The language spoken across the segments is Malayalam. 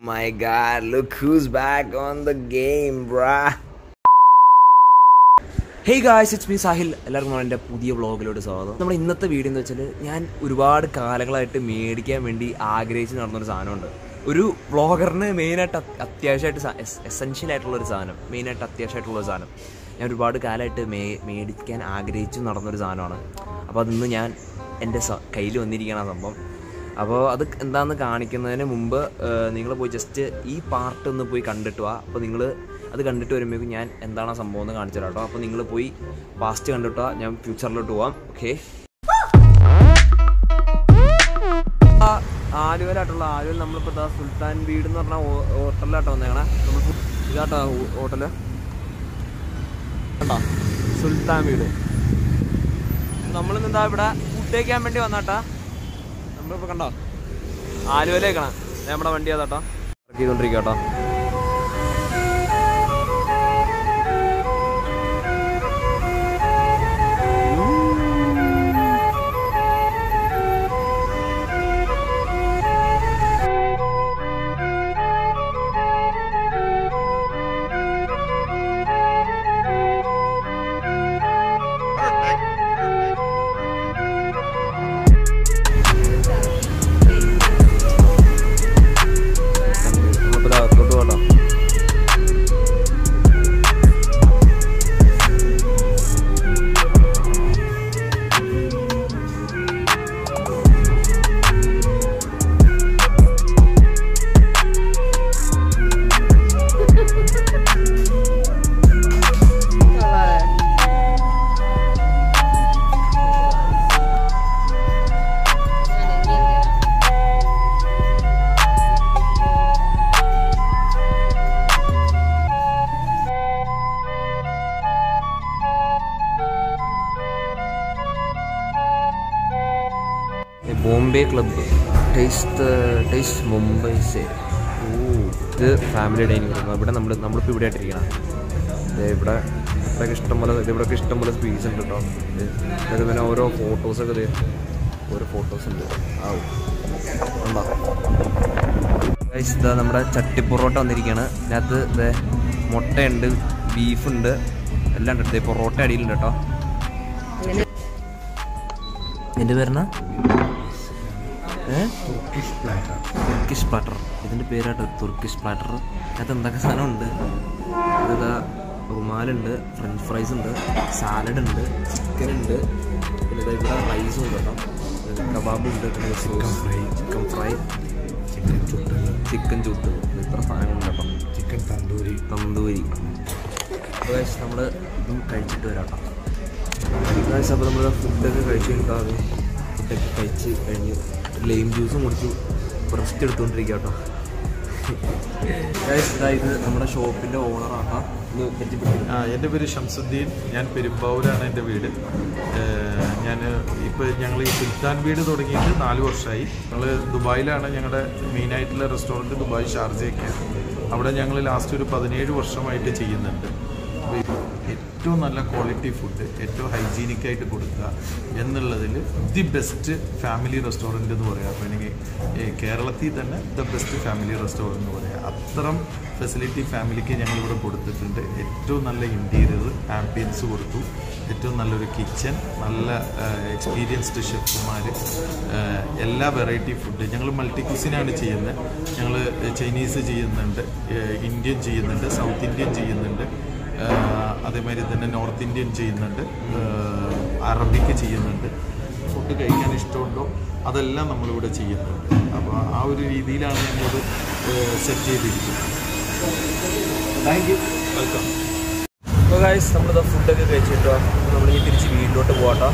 My god, look who's back on the game, bruh. Hey guys it's me Sahil എല്ലാവർക്കും എൻ്റെ പുതിയ വ്ളോഗിലോട്ട് സ്വാഗതം നമ്മുടെ ഇന്നത്തെ വീഡിയോ എന്ന് വെച്ചാൽ ഞാൻ ഒരുപാട് കാലങ്ങളായിട്ട് മേടിക്കാൻ വേണ്ടി ആഗ്രഹിച്ച് നടന്നൊരു സാധനമുണ്ട് ഒരു വ്ളോഗറിന് മെയിനായിട്ട് അത്യാവശ്യമായിട്ട് എസെൻഷ്യൽ ആയിട്ടുള്ള ഒരു സാധനം മെയിനായിട്ട് അത്യാവശ്യമായിട്ടുള്ള ഒരു സാധനം ഞാൻ ഒരുപാട് കാലമായിട്ട് മേ മേടിക്കാൻ ആഗ്രഹിച്ച് നടന്നൊരു സാധനമാണ് അപ്പോൾ അതിന്ന് ഞാൻ എൻ്റെ കയ്യിൽ വന്നിരിക്കുകയാണ് ആ സംഭവം അപ്പോൾ അത് എന്താണെന്ന് കാണിക്കുന്നതിന് മുമ്പ് നിങ്ങൾ പോയി ജസ്റ്റ് ഈ പാർട്ട് ഒന്ന് പോയി കണ്ടിട്ട് വാ അപ്പോൾ നിങ്ങൾ അത് കണ്ടിട്ട് വരുമ്പോഴേക്കും ഞാൻ എന്താണ് ആ സംഭവം എന്ന് കാണിച്ചു തരാം കേട്ടോ അപ്പോൾ നിങ്ങൾ പോയി പാസ്റ്റ് കണ്ടിട്ട് വാ ഞാൻ ഫ്യൂച്ചറിലോട്ട് പോവാം ഓക്കെ ആലുവയിലായിട്ടുള്ള ആലുവയിൽ നമ്മളിപ്പോൾ ഇതാ സുൽത്താൻ വീട് എന്ന് പറഞ്ഞ ഹോട്ടലിലാട്ടോ വന്നേക്കണേ നമ്മൾ ഇതാട്ടോ ഹോട്ടല് കണ്ടോ സുൽത്താൻ വീട് നമ്മളിന്നെന്താ ഇവിടെ ഫുഡ് കഴിക്കാൻ വേണ്ടി വന്നാട്ടാ നമ്മളിപ്പോ കണ്ടോ ആലുവയിലേക്കാണ് നമ്മുടെ വണ്ടി അതാട്ടോ വർക്ക് ചെയ്തോണ്ടിരിക്കട്ടോ നമ്മളിപ്പോ ദാ അകത്തോട്ട് പോകട്ടോ Bombay club taste taste Mumbai സേ ഓ ഇത് ഫാമിലി ഡൈനിങ് റൂം ഇവിടെ നമ്മൾ നമ്മളിപ്പോൾ ഇവിടെ ആയിട്ടിരിക്കണം ഇവിടെ ഇവിടെ ഇഷ്ടം പോലെ ഇത് ഇവിടെ ഇഷ്ടം പോലെ സ്പീസ് ഉണ്ട് കേട്ടോ ഇത് പിന്നെ ഓരോ ഫോട്ടോസൊക്കെ ഇത് ഓരോ ഫോട്ടോസ് ഉണ്ട് ആവും ഉണ്ടോ Guys, ഇതാ നമ്മുടെ ചട്ടിപ്പൊറോട്ട വന്നിരിക്കുകയാണ് ഇതിനകത്ത് ഇത് മുട്ടയുണ്ട് ബീഫുണ്ട് എല്ലാം ഉണ്ട് ഇത് പൊറോട്ട അടിയിലുണ്ട് കേട്ടോ എൻ്റെ പേരണ തുർക്കിഷ് പ്ലാറ്റർ ഇതിൻ്റെ പേരാട്ടോ തുർക്കിഷ് പ്ലാറ്റർ അതിനകത്ത് എന്തൊക്കെ സാധനമുണ്ട് അതാ റുമാലുണ്ട് ഫ്രഞ്ച് ഫ്രൈസ് ഉണ്ട് സാലഡ് ഉണ്ട് ചിക്കൻ ഉണ്ട് പിന്നെ ദാ ഇവിടെ റൈസും ഉണ്ട് കേട്ടോ കബാബ് ഉണ്ട് പിന്നെ chicken fry chicken fry chicken ചുട്ട് ചിക്കൻ ചുട്ട് ഇത്ര സാധനങ്ങളുണ്ട് കേട്ടോ ചിക്കൻ തന്തൂരി തന്തൂരി നമ്മൾ ഇതും കഴിച്ചിട്ട് വരാം കേട്ടോ ഗൈസ് അപ്പോൾ നമ്മൾ ഫുഡൊക്കെ കഴിച്ച് കഴിഞ്ഞിട്ടാണ് ഫുഡൊക്കെ കഴിച്ച് കഴിഞ്ഞ് ലൈം ജ്യൂസും കുടിച്ചു റെസ്റ്റ് എടുത്തുകൊണ്ടിരിക്കുക കേട്ടോ ഗൈസ് ഇതാ ഇത് നമ്മുടെ ഷോപ്പിൻ്റെ ഓണറാട്ടോ ഇത് പറ്റിപ്പിടിക്കും ആ എൻ്റെ പേര് ഷംസുദ്ദീൻ ഞാൻ പെരുമ്പാവൂരാണ് എൻ്റെ വീട് ഞാൻ ഇപ്പോൾ ഞങ്ങൾ ഈ സുൽത്താൻ വീട് തുടങ്ങിയിട്ട് നാല് വർഷമായി ഞങ്ങൾ ദുബായിലാണ് ഞങ്ങളുടെ മെയിനായിട്ടുള്ള റെസ്റ്റോറൻറ്റ് ദുബായ് ഷാർജയൊക്കെയാണ് അവിടെ ഞങ്ങൾ ലാസ്റ്റ് ഒരു പതിനേഴ് വർഷമായിട്ട് ചെയ്യുന്നുണ്ട് അപ്പോൾ ഈ ഏറ്റവും നല്ല ക്വാളിറ്റി ഫുഡ് ഏറ്റവും ഹൈജീനിക് ആയിട്ട് കൊടുക്കുക എന്നുള്ളതിൽ ദി ബെസ്റ്റ് ഫാമിലി റെസ്റ്റോറൻറ്റ് എന്ന് പറയാം അപ്പോൾ എനിക്ക് ഈ കേരളത്തിൽ തന്നെ ദ ബെസ്റ്റ് ഫാമിലി റെസ്റ്റോറൻറ്റ് എന്ന് പറയാം അത്തരം ഫെസിലിറ്റി ഫാമിലിക്ക് ഞങ്ങളിവിടെ കൊടുത്തിട്ടുണ്ട് ഏറ്റവും നല്ല ഇൻറ്റീരിയർ ആംബിയൻസ് കൊടുത്തു ഏറ്റവും നല്ലൊരു കിച്ചൺ നല്ല എക്സ്പീരിയൻസ്ഡ് ഷെഫുമാർ എല്ലാ വെറൈറ്റി ഫുഡ് ഞങ്ങൾ മൾട്ടി കുസിനാണ് ചെയ്യുന്നത് ഞങ്ങൾ ചൈനീസ് ചെയ്യുന്നുണ്ട് ഏഹ് ഇന്ത്യൻ ചെയ്യുന്നുണ്ട് സൗത്ത് ഇന്ത്യൻ ചെയ്യുന്നുണ്ട് ആഹ് അതേമാതിരി തന്നെ നോർത്ത് ഇന്ത്യൻ ചെയ്യുന്നുണ്ട് ആഹ് അറബിക്ക് ചെയ്യുന്നുണ്ട് ഫുഡ് കഴിക്കാൻ ഇഷ്ടമുണ്ടോ അതെല്ലാം നമ്മളിവിടെ ചെയ്യുന്നുണ്ട് അപ്പോൾ ആ ഒരു രീതിയിലാണ് ഞങ്ങളത് സെറ്റ് ചെയ്തിരിക്കുന്നത് താങ്ക് യു വെൽക്കം അപ്പോൾ ഗൈസ് നമ്മളിത് ഫുഡൊക്കെ കഴിച്ചിട്ടോ നമ്മൾ ഇനി തിരിച്ച് വീട്ടിലോട്ട് പോകട്ടോ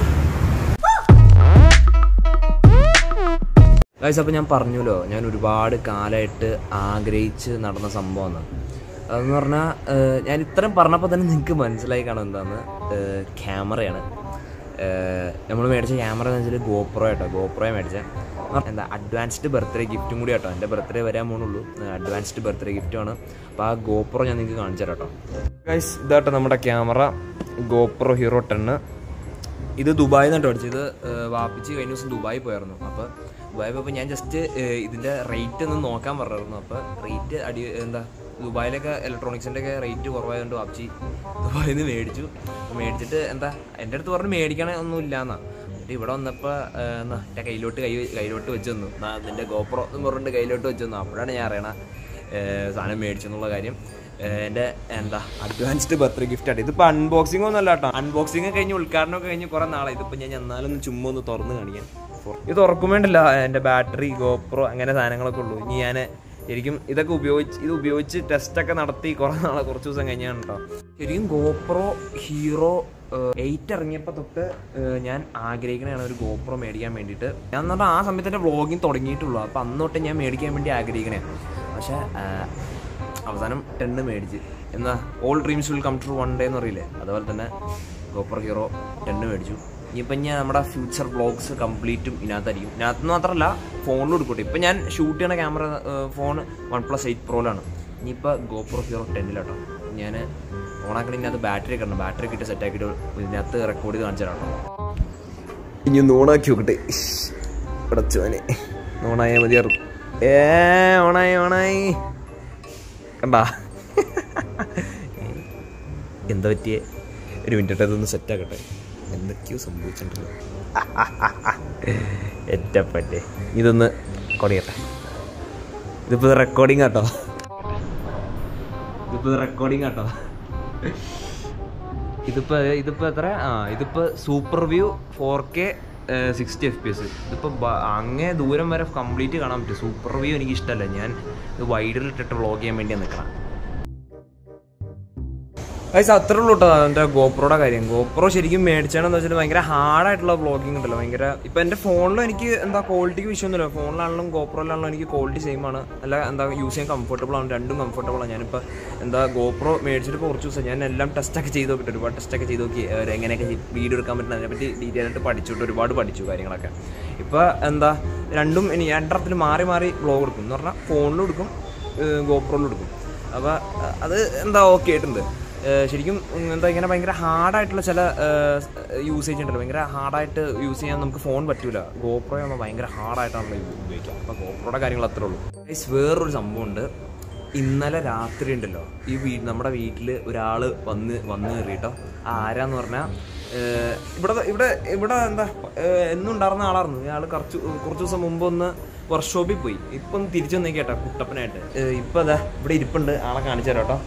ഗൈസ് അപ്പോൾ ഞാൻ പറഞ്ഞല്ലോ ഞാൻ ഒരുപാട് കാലമായിട്ട് ആഗ്രഹിച്ച് നടന്ന സംഭവമാണ് അതെന്ന് പറഞ്ഞാൽ ഞാൻ ഇത്രയും പറഞ്ഞപ്പോൾ തന്നെ നിങ്ങൾക്ക് മനസ്സിലായി കാണും എന്താന്ന് ക്യാമറയാണ് നമ്മൾ മേടിച്ച ക്യാമറ എന്ന് വെച്ചാൽ ഗോപ്രോ കേട്ടോ ഗോപ്രോയെ മേടിച്ച എന്താ അഡ്വാൻസ്ഡ് ബർത്ത്ഡേ ഗിഫ്റ്റും കൂടി കേട്ടോ എൻ്റെ ബർത്ത്ഡേ വരാൻ പോണുള്ളൂ അഡ്വാൻസ്ഡ് ബർത്ത്ഡേ ഗിഫ്റ്റുമാണ് അപ്പോൾ ആ ഗോപ്രോ ഞാൻ നിങ്ങൾക്ക് കാണിച്ചു തരാം കേട്ടോ ഗൈസ് ഇതാട്ടോ നമ്മുടെ ക്യാമറ ഗോപ്രോ ഹീറോ ടെണ്ണ് ഇത് ദുബായിൽ നിന്നിട്ട് മേടിച്ചത് ഇത് ഏഹ്, വാപ്പിച്ച് കഴിഞ്ഞ ദിവസം ദുബായി പോയായിരുന്നു അപ്പോൾ ദുബായ് പോയപ്പോൾ ഞാൻ ജസ്റ്റ് ഇതിൻ്റെ റേറ്റ് ഒന്ന് നോക്കാൻ പറഞ്ഞിരുന്നു അപ്പോൾ റേറ്റ് അടി എന്താ ദുബായിലൊക്കെ ഇലക്ട്രോണിക്സിൻ്റെ ഒക്കെ റേറ്റ് കുറവായതുകൊണ്ട് വാപ്ചി ദുബായിൽ നിന്ന് മേടിച്ചു അപ്പോൾ മേടിച്ചിട്ട് എന്താ എൻ്റെ അടുത്ത് പറഞ്ഞ് മേടിക്കണേ ഒന്നും ഇല്ലാന്നാ എന്നിട്ട് ഇവിടെ വന്നപ്പോൾ എന്നാ എൻ്റെ കയ്യിലോട്ട് കൈ കയ്യിലോട്ട് വെച്ച് തന്നു എന്നാ നിൻ്റെ ഗോപ്രോ എന്ന് പറഞ്ഞിട്ട് കയ്യിലോട്ട് വെച്ച് തന്നു അപ്പോഴാണ് ഞാൻ അറിയണ സാധനം മേടിച്ചെന്നുള്ള കാര്യം ഏഹ് എൻ്റെ എന്താ അഡ്വാൻസ്ഡ് ബർത്ത്ഡേ ഗിഫ്റ്റ് ആണ് ഇതിപ്പോൾ അൺബോക്സിംഗ് ഒന്നും അല്ല കേട്ടോ അൺബോക്സിംഗ് കഴിഞ്ഞ് ഉദ്ഘാടനമൊക്കെ കഴിഞ്ഞ് കുറേ നാളെ ഇതിപ്പോൾ ഞാൻ എന്നാലൊന്ന് ചുമ്മാ ഒന്ന് തുറന്ന് കാണിക്കാൻ ഇത് തുറക്കും വേണ്ടല്ല എൻ്റെ ബാറ്ററി ഗോപ്രോ അങ്ങനെ സാധനങ്ങളൊക്കെ ഉള്ളൂ ഇനി ഞാൻ ശരിക്കും ഇതൊക്കെ ഉപയോഗിച്ച് ഇത് ഉപയോഗിച്ച് ടെസ്റ്റൊക്കെ നടത്തി കുറേ നാളെ കുറച്ച് ദിവസം കഴിഞ്ഞാണ് കേട്ടോ ശരിക്കും ഗോപ്രോ ഹീറോ എയ്റ്റ് ഇറങ്ങിയപ്പോൾ തൊട്ട് ഏഹ്, ഞാൻ ആഗ്രഹിക്കണതാണ് ഒരു ഗോപ്രോ മേടിക്കാൻ വേണ്ടിയിട്ട് ഞാൻ എന്ന് പറഞ്ഞാൽ ആ സമയത്ത് എൻ്റെ വ്ളോഗിങ് തുടങ്ങിയിട്ടുള്ളൂ അപ്പോൾ അന്ന് തൊട്ട് ഞാൻ മേടിക്കാൻ വേണ്ടി ആഗ്രഹിക്കണേ പക്ഷേ ഏഹ്, അവസാനം ടെണ്ണ് മേടിച്ച് എന്നാ all dreams will come true one day എന്ന് പറയില്ലേ അതുപോലെ തന്നെ ഗോപ്പർ ഹീറോ ടെണ്ണ് മേടിച്ചു ഇനിയിപ്പം ഞാൻ നമ്മുടെ ഫ്യൂച്ചർ വ്ളോഗ്സ് കംപ്ലീറ്റും ഇതിനകത്തായിരിക്കും ഇതിനകത്ത് മാത്രമല്ല ഫോണിലും എടുക്കട്ടെ ഇപ്പം ഞാൻ ഷൂട്ട് ചെയ്യണ camera phone OnePlus eight പ്രോയിലാണ് ഇനിയിപ്പോൾ ഗോപ്രോ ഹീറോ ടെന്നിലാട്ടോ ഞാൻ ഓണാക്കണ ഇതിനകത്ത് ബാറ്ററി ഒക്കെ ഉണ്ട് ബാറ്ററി ഒക്കെ ഇട്ട് സെറ്റ് ആക്കിയിട്ട് ഇതിനകത്ത് റെക്കോർഡ് ചെയ്ത് കാണിച്ചു തരാം കേട്ടോ ഇനി ഒന്ന് ഓണാക്കി നോക്കട്ടെ പടച്ചോനെ ഓണായാൽ മതിയാറും ഏ ഓണായി ഓണായി കണ്ടാ എന്താ പറ്റിയേ ഒരു മിനിറ്റ് അതൊന്ന് സെറ്റ് ആക്കട്ടെ എന്തൊക്കെയോ സംഭവിച്ചിട്ടുണ്ട് എറ്റപ്പറ്റേ ഇതൊന്ന് കൊടിയട്ടെ ഇതിപ്പോൾ റെക്കോർഡിങ് ആട്ടോ ഇതിപ്പോൾ റെക്കോർഡിങ് ആട്ടോ ഇതിപ്പോൾ ഇതിപ്പോൾ എത്ര ആ ഇതിപ്പോൾ super view four K sixty F P S ഇതിപ്പോൾ അങ്ങേ ദൂരം വരെ കംപ്ലീറ്റ് കാണാൻ പറ്റും സൂപ്പർ വ്യൂ എനിക്ക് ഇഷ്ടമല്ല ഞാൻ ഇത് വൈഡിൽ ഇട്ടിട്ട് വ്ളോഗ് ചെയ്യാൻ വേണ്ടി നിൽക്കണം ഗൈസ് അത്രേ ഉള്ളൂ കേട്ടോ എൻ്റെ ഗോപ്രോയുടെ കാര്യം ഗോപ്രോ ശരിക്കും മേടിച്ചാണെന്ന് വെച്ചാൽ ഭയങ്കര ഹാർഡായിട്ടുള്ള വ്ളോഗിങ് ഉണ്ടല്ലോ ഭയങ്കര ഇപ്പം എൻ്റെ ഫോണിലും എനിക്ക് എന്താ ക്വാളിറ്റിക്ക് വിഷയമൊന്നുമില്ല ഫോണിലാണെങ്കിലും ഗോപ്രോയിലാണെങ്കിലും എനിക്ക് ക്വാളിറ്റി സെയിം ആണ് അല്ല എന്താ യൂസ് ചെയ്യാൻ കംഫർട്ടബിൾ ആണ് രണ്ടും കംഫർട്ടബിൾ ആണ് ഞാനിപ്പോൾ എന്താ ഗോപ്രോ മേടിച്ചിട്ട് ഇപ്പോൾ കുറച്ച് ദിവസം ഞാൻ എല്ലാം ടെസ്റ്റൊക്കെ ചെയ്ത് നോക്കിയിട്ട് ഒരുപാട് ടെസ്റ്റൊക്കെ ചെയ്ത് നോക്കി ഏർ എങ്ങനെയൊക്കെ വീഡിയോ എടുക്കാൻ പറ്റുന്ന അതിനെപ്പറ്റി ഡീറ്റെയിൽ ആയിട്ട് പഠിച്ചിട്ട് ഒരുപാട് പഠിച്ചു കാര്യങ്ങളൊക്കെ ഇപ്പോൾ എന്താ രണ്ടും ഇനി രണ്ടരത്തിൽ മാറി മാറി വ്ളോഗ് എടുക്കും എന്ന് പറഞ്ഞാൽ ഫോണിലും എടുക്കും ഗോപ്രോയിലും എടുക്കും അപ്പോൾ അത് എന്താ ഓക്കെ ആയിട്ടുണ്ട് ഏഹ് ശരിക്കും ഉം, എന്താ ഇങ്ങനെ ഭയങ്കര ഹാർഡായിട്ടുള്ള ചില യൂസേജ് ഉണ്ടല്ലോ ഭയങ്കര ഹാർഡായിട്ട് യൂസ് ചെയ്യാൻ നമുക്ക് ഫോൺ പറ്റൂല ഗോപ്രോ ആകുമ്പോൾ ഭയങ്കര ഹാർഡായിട്ടാണല്ലോ ഉപയോഗിക്കുക അപ്പോൾ ഗോപ്രോയുടെ കാര്യങ്ങൾ അത്രേ ഉള്ളൂ Guys, വേറൊരു സംഭവമുണ്ട് ഇന്നലെ രാത്രി ഉണ്ടല്ലോ ഈ വീ നമ്മുടെ വീട്ടിൽ ഒരാൾ വന്ന് വന്ന് കയറിയിട്ടോ ആ ആരാന്ന് പറഞ്ഞാൽ ഇവിടെ ഇവിടെ ഇവിടെ എന്താ ഏഹ് എന്നും ഉണ്ടായിരുന്ന ആളായിരുന്നു ഇയാൾ കുറച്ച് കുറച്ച് ദിവസം മുമ്പ് ഒന്ന് വർക്ക്ഷോപ്പിൽ പോയി ഇപ്പം ഒന്ന് തിരിച്ചു വന്നേക്ക് കേട്ടോ കുട്ടപ്പനായിട്ട് ഏഹ് ഇപ്പം അതാ ഇവിടെ ഇരിപ്പുണ്ട് ആളെ കാണിച്ചു തരാം കേട്ടോ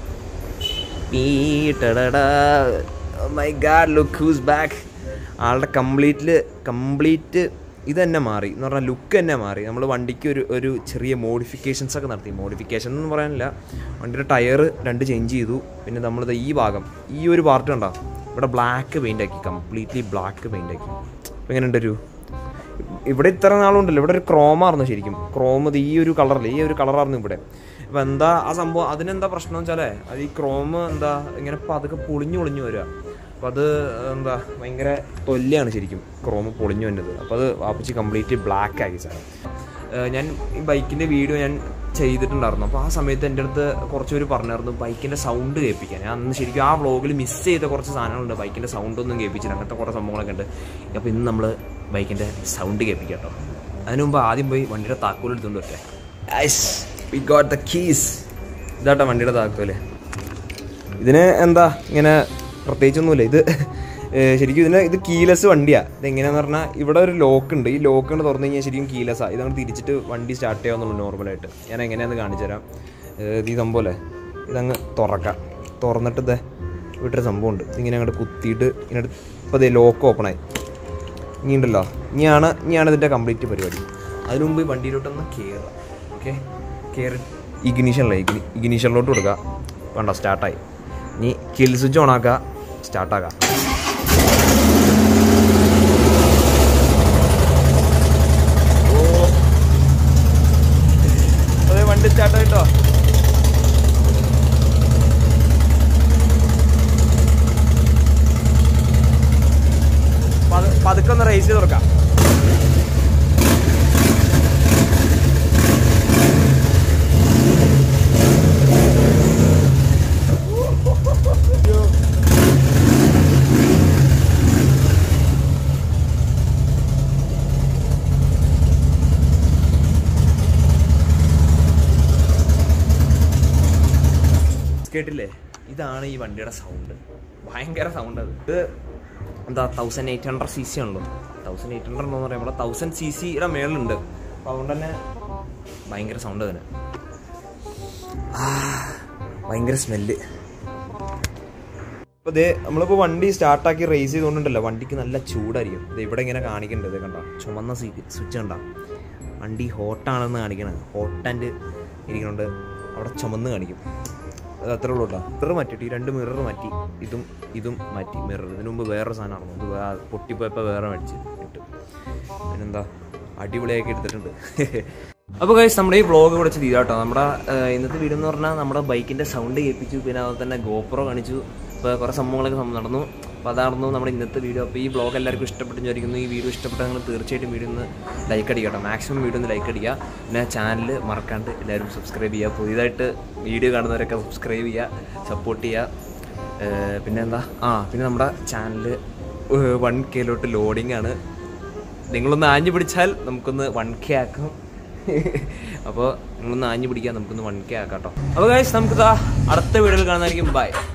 my god look who's back ആളുടെ കംപ്ലീറ്റിൽ കംപ്ലീറ്റ് ഇത് തന്നെ മാറി എന്ന് പറഞ്ഞാൽ ലുക്ക് തന്നെ മാറി നമ്മൾ വണ്ടിക്ക് ഒരു ഒരു ചെറിയ മോഡിഫിക്കേഷൻസ് ഒക്കെ നടത്തി മോഡിഫിക്കേഷൻ എന്ന് പറയാനില്ല വണ്ടിയുടെ ടയർ രണ്ട് ചേഞ്ച് ചെയ്തു പിന്നെ നമ്മളിത് ഈ ഭാഗം ഈ ഒരു പാർട്ട് കണ്ടോ ഇവിടെ ബ്ലാക്ക് പെയിൻ്റ് ആക്കി കംപ്ലീറ്റ്ലി ബ്ലാക്ക് പെയിൻ്റ് ആക്കി അപ്പോൾ എങ്ങനെയുണ്ട് ഒരു ഇവിടെ ഇത്ര നാളുണ്ടല്ലോ ഇവിടെ ഒരു ക്രോമായിരുന്നു ശരിക്കും ക്രോം ഇത് ഈ ഒരു കളറിൽ ഈ ഒരു കളറായിരുന്നു ഇവിടെ അപ്പം എന്താ ആ സംഭവം അതിനെന്താ പ്രശ്നം വെച്ചാലേ അത് ഈ ക്രോം എന്താ ഇങ്ങനെ പതുക്കെ പൊളിഞ്ഞു പൊളിഞ്ഞു വരിക അപ്പം അത് എന്താ ഭയങ്കര തൊല്ലിയാണ് ശരിക്കും ക്രോം പൊളിഞ്ഞു വന്നത് അപ്പോൾ അത് വാപ്പിച്ച് കംപ്ലീറ്റ് ബ്ലാക്ക് ആക്കി സാർ ഞാൻ ഈ ബൈക്കിൻ്റെ വീഡിയോ ഞാൻ ചെയ്തിട്ടുണ്ടായിരുന്നു അപ്പോൾ ആ സമയത്ത് എൻ്റെ അടുത്ത് കുറച്ച് പേര് പറഞ്ഞായിരുന്നു ബൈക്കിൻ്റെ സൗണ്ട് കേൾപ്പിക്കാൻ ഞാൻ അന്ന് ശരിക്കും ആ വ്ളോഗിൽ മിസ് ചെയ്ത കുറച്ച് സാധനങ്ങളുണ്ട് ബൈക്കിൻ്റെ സൗണ്ട് ഒന്നും കേൾപ്പിച്ചില്ല അങ്ങനത്തെ കുറേ സംഭവങ്ങളൊക്കെ ഉണ്ട് അപ്പോൾ ഇന്ന് നമ്മൾ ബൈക്കിൻ്റെ സൗണ്ട് കേൾപ്പിക്കാം കേട്ടോ അതിന് മുമ്പ് ആദ്യം പോയി വണ്ടിയുടെ താക്കോൽ എടുത്തുകൊണ്ട് വരട്ടെ വി ഗോട്ട് ദ കീസ് ഇതാട്ടോ വണ്ടിയുടെ താക്കോല് ഇതിന് എന്താ ഇങ്ങനെ പ്രത്യേകിച്ചൊന്നുമില്ല ഇത് ഏഹ് ശരിക്കും ഇതിന് ഇത് കീലെസ് വണ്ടിയാണ് ഇതെങ്ങനെയാന്ന് പറഞ്ഞാൽ ഇവിടെ ഒരു ലോക്ക് ഉണ്ട് ഈ ലോക്ക് കൊണ്ട് തുറന്നു കഴിഞ്ഞാൽ ശരിക്കും കീലെസ്സാണ് ഇതങ്ങ് തിരിച്ചിട്ട് വണ്ടി സ്റ്റാർട്ട് ചെയ്യാവുന്നുള്ളൂ നോർമലായിട്ട് ഞാൻ എങ്ങനെയാണെന്ന് കാണിച്ചു തരാം ഏഹ് ഇത് ഈ സംഭവമല്ലേ ഇതങ്ങ് തുറക്കാം തുറന്നിട്ട് ഇതേ വീട്ടൊരു സംഭവമുണ്ട് ഇതിങ്ങനെ അങ്ങോട്ട് കുത്തിയിട്ട് ഇങ്ങനെ ഇപ്പോൾ അതേ ലോക്ക് ഓപ്പണായി ഇനി ഉണ്ടല്ലോ ഇനിയാണ് ഇനിയാണ് ഇതിൻ്റെ കംപ്ലീറ്റ് പരിപാടി അതിനു മുമ്പ് ഈ വണ്ടിയിലോട്ടൊന്ന് കയറുക ഓക്കെ കയറി ഇഗ്നീഷനിലെ ഇഗ്നി ഇഗ്നീഷനിലോട്ട് കൊടുക്കുക വേണ്ട സ്റ്റാർട്ടായി ഇനി കിൽ സ്വിച്ച് ഓൺ ആക്കുക സ്റ്റാർട്ടാക്കാം അതെ വണ്ടി സ്റ്റാർട്ടായിട്ടോ പതുക്കെ ഒന്ന് റേസ് ചെയ്ത് കൊടുക്കാം കേട്ടില്ലേ ഇതാണ് ഈ വണ്ടിയുടെ സൗണ്ട് ഭയങ്കര സൗണ്ട് അത് ഇത് എന്താ thousand eight hundred C C ആണല്ലോ തൗസൻഡ് എയ്റ്റ് ഹൺഡ്രഡ് എന്ന് പറയുമ്പോൾ തൗസൻഡ് സി സിയുടെ മേളിലുണ്ട് അപ്പോൾ അതുകൊണ്ട് തന്നെ ഭയങ്കര സൗണ്ട് തന്നെ ആ, ഭയങ്കര സ്മെല്ല് അപ്പോൾ ഇതേ നമ്മളിപ്പോൾ വണ്ടി സ്റ്റാർട്ടാക്കി റേസ് ചെയ്തുകൊണ്ടുണ്ടല്ലോ വണ്ടിക്ക് നല്ല ചൂടായിരിക്കും ഇത് ഇവിടെ ഇങ്ങനെ കാണിക്കേണ്ടത് കണ്ട ചുമന്ന സ്വിച്ച് കണ്ട വണ്ടി ഹോട്ടാണെന്ന് കാണിക്കണം ഹോട്ട് ആൻഡ് ഇരിക്കുന്നുണ്ട് അവിടെ ചുമന്ന് കാണിക്കും അത് അത്രേ ഉള്ളൂ കേട്ടോ മിറർ മാറ്റിയിട്ട് ഈ രണ്ട് മിറർ മാറ്റി ഇതും ഇതും മാറ്റി മിറർ ഇതിനു മുമ്പ് വേറെ സാധനമായിരുന്നു ഇത് വേ- പൊട്ടിപ്പോയപ്പോൾ വേറെ മേടിച്ച് ഇട്ട് പിന്നെന്താ അടിപൊളിയാക്കി എടുത്തിട്ടുണ്ട് അപ്പോൾ കഴിച്ച് നമ്മുടെ ഈ വ്ളോഗ് ഇവിടെ ചെയ്തു കേട്ടോ നമ്മുടെ ഏഹ്, ഇന്നത്തെ വീഡിയോ എന്ന് പറഞ്ഞാൽ നമ്മുടെ ബൈക്കിൻ്റെ സൗണ്ട് കേൾപ്പിച്ചു പിന്നെ അതുപോലെ തന്നെ ഗോപ്രോ കാണിച്ചു ഇപ്പോൾ കുറേ സംഭവങ്ങളൊക്കെ സം- നടന്നു അപ്പോൾ അതായിരുന്നു നമ്മുടെ ഇന്നത്തെ വീഡിയോ അപ്പോൾ ഈ വ്ളോഗ് എല്ലാവർക്കും ഇഷ്ടപ്പെട്ടു വിചാരിക്കുന്നു ഈ വീഡിയോ ഇഷ്ടപ്പെട്ടാൽ നിങ്ങൾ തീർച്ചയായിട്ടും വീഡിയോ ഒന്ന് ലൈക്ക് അടിക്കുക കേട്ടോ മാക്സിമം വീഡിയോ ഒന്ന് ലൈക്ക് അടിക്കുക പിന്നെ ചാനൽ മറക്കാണ്ട് എല്ലാവരും സബ്സ്ക്രൈബ് ചെയ്യുക പുതിയതായിട്ട് വീഡിയോ കാണുന്നവരൊക്കെ സബ്സ്ക്രൈബ് ചെയ്യുക സപ്പോർട്ട് ചെയ്യുക ഏഹ്, പിന്നെ എന്താ ആ പിന്നെ നമ്മുടെ ചാനൽ വൺ കെയിലോട്ട് ലോഡിംഗ് ആണ് നിങ്ങളൊന്ന് ആഞ്ഞു പിടിച്ചാൽ നമുക്കൊന്ന് വൺ കെ ആക്കാം അപ്പോൾ നിങ്ങളൊന്ന് ആഞ്ഞു പിടിക്കാൻ നമുക്കൊന്ന് വൺ കെ ആക്കാം കേട്ടോ അപ്പോൾ ഗൈസ് നമുക്ക് അടുത്ത വീഡിയോയിൽ കാണുന്നതായിരിക്കും ബൈ